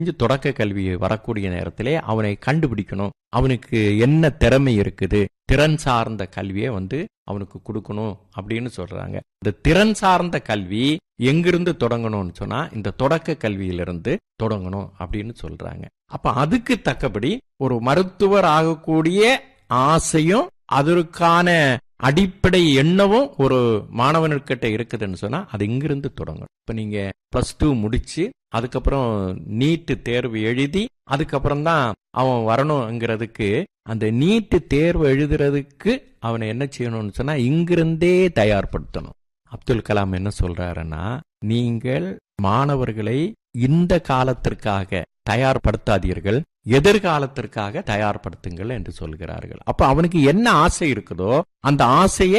இங்க தொடக்க கல்வி வரக்கூடிய நேரத்திலே அவனை கண்டுபிடிக்கணும் அவனுக்கு என்ன திறமை இருக்குது திறன் சார்ந்த கல்வியை வந்து அவனுக்கு கொடுக்கணும் அப்படின்னு சொல்றாங்க இந்த திறன் சார்ந்த கல்வி எங்கிருந்து தொடங்கணும்னு சொன்னா இந்த தொடக்க கல்வியிலிருந்து தொடங்கணும் அப்படின்னு சொல்றாங்க அப்ப அதுக்கு தக்கபடி ஒரு மருத்துவர் ஆகக்கூடிய ஆசையும் அதற்கான அடிப்படை எண்ணமும் ஒரு மாணவனுக்கிட்ட இருக்குதுன்னு சொன்னா அது இங்கிருந்து தொடங்கணும் இப்ப நீங்க பிளஸ் டூ முடிச்சு அதுக்கப்புறம் நீட்டு தேர்வு எழுதி அதுக்கப்புறம் தான் அவன் வரணுங்கிறதுக்கு அந்த நீட்டு தேர்வு எழுதுறதுக்கு அவனை என்ன செய்யணும்னு சொன்னா இங்கிருந்தே தயார்படுத்தணும் அப்துல் கலாம் என்ன சொல்றாருன்னா நீங்கள் மாணவர்களை இந்த காலத்திற்காக தயார்படுத்தாதீர்கள் எதிர்காலத்திற்காக தயார்படுத்துங்கள் என்று சொல்கிறார்கள் அப்ப அவனுக்கு என்ன ஆசை இருக்குதோ அந்த ஆசையை